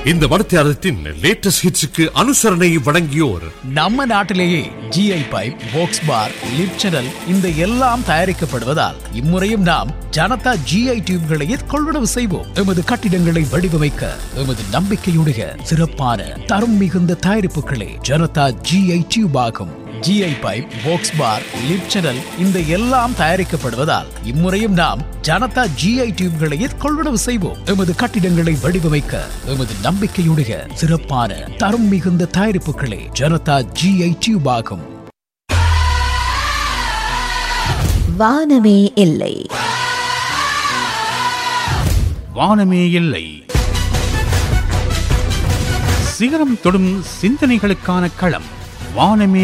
இந்த மடத்தியாரத்தின் லேட்டஸ்ட் ஹிட்ஸுக்கு அனுசரணை வழங்கியோர் நம்ம நாட்டிலேயே GI pipe box bar lip channel இந்த எல்லாம் தயாரிக்கப்படுவதால் இம்முறையும் நாம் ஜனதா ஜிஐ டியூப்களையே கொள்வனவு செய்வோம் எமது கட்டிடங்களை வடிவமைக்க எமது நம்பிக்கையுடைய சிறப்பான தரம் மிகுந்த தயாரிப்புகளே ஜனதா ஜிஐ டியூப் ஆகும் GI pipe box bar lip channel இந்த எல்லாம் தயாரிக்கப்படுவதால் இம்முறையும் நாம் ஜனதா ஜிஐ டியூப்களையே கொள்வனவு செய்வோம் எமது கட்டிடங்களை வடிவமைக்க எமது நம்பிக்கையுடைய சிறப்பான தரம் மிகுந்த தயாரிப்புகளே ஜனதா ஜிஐ டியூப் ஆகும் வானமே இல்லை வானமே இல்லை சிகரம் தொடும் சிந்தனைகளுக்கான களம் வானமே